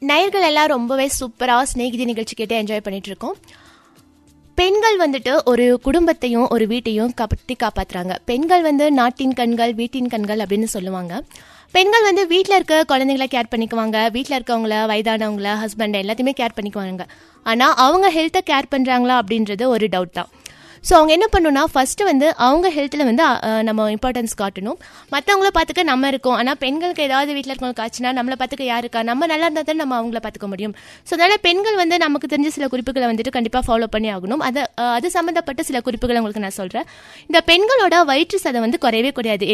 நேயர்கள் எல்லாம் ரொம்பவே சூப்பராக ஸ்நேகிதி நிகழ்ச்சி கேட்டு என்ஜாய் பண்ணிட்டு இருக்கோம் பெண்கள் வந்துட்டு ஒரு குடும்பத்தையும் ஒரு வீட்டையும் கட்டி காப்பாத்துறாங்க பெண்கள் வந்து நாட்டின் கண்கள் வீட்டின் கண்கள் அப்படின்னு சொல்லுவாங்க பெண்கள் வந்து வீட்டில் இருக்க குழந்தைங்கள கேர் பண்ணிக்குவாங்க வீட்டில் இருக்கவங்கள வயதானவங்கள ஹஸ்பண்ட் எல்லாத்தையுமே கேர் பண்ணிக்குவாங்க ஆனால் அவங்க ஹெல்த்தை கேர் பண்ணுறாங்களா அப்படின்றது ஒரு டவுட் தான் ஸோ அவங்க என்ன பண்ணணும்னா ஃபர்ஸ்ட் வந்து அவங்க ஹெல்த்தில் வந்து அஹ், நம்ம இம்பார்ட்டன்ஸ் காட்டணும் மற்றவங்கள பார்த்துக்க நம்ம இருக்கோம் ஆனால் பெண்களுக்கு ஏதாவது வீட்டில் இருக்கவங்களுக்கு ஆச்சுன்னா நம்மளை பார்த்துக்க யார் இருக்கா நம்ம நல்லா இருந்தால் தான் நம்ம அவங்கள பார்த்துக்க முடியும் ஸோ அதனால பெண்கள் வந்து நமக்கு தெரிஞ்ச சில குறிப்புகளை வந்துட்டு கண்டிப்பாக ஃபாலோ பண்ணி ஆகணும் அது அஹ், அது சம்மந்தப்பட்ட சில குறிப்புகளை உங்களுக்கு நான் சொல்கிறேன் இந்த பெண்களோட வயிற்று சதை வந்து குறையவே குறையாது